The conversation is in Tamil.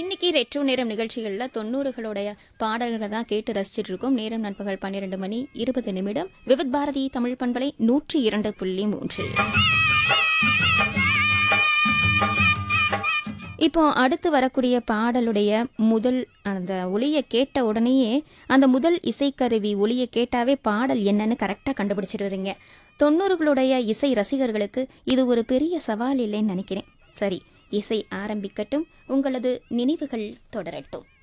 இன்னைக்கு ரெட்ரோ நேரம் நிகழ்ச்சிகளில் தொண்ணூறுகளுடைய பாடல்களை தான் கேட்டு ரசிச்சிட்டு இருக்கோம் நேரம் நண்பகல் பன்னிரெண்டு மணி இருபது நிமிடம் விவித் பாரதி தமிழ் பண்பலை நூற்றி இரண்டு புள்ளி மூன்று இப்போ அடுத்து வரக்கூடிய பாடலுடைய முதல் அந்த ஒளியை கேட்ட உடனேயே அந்த முதல் இசைக்கருவி ஒளியை கேட்டாவே பாடல் என்னன்னு கரெக்டாக கண்டுபிடிச்சிடுறீங்க தொண்ணூறுகளுடைய இசை ரசிகர்களுக்கு இது ஒரு பெரிய சவால் இல்லைன்னு நினைக்கிறேன் சரி இசை ஆரம்பிக்கட்டும் உங்களது நினைவுகள் தொடரட்டும்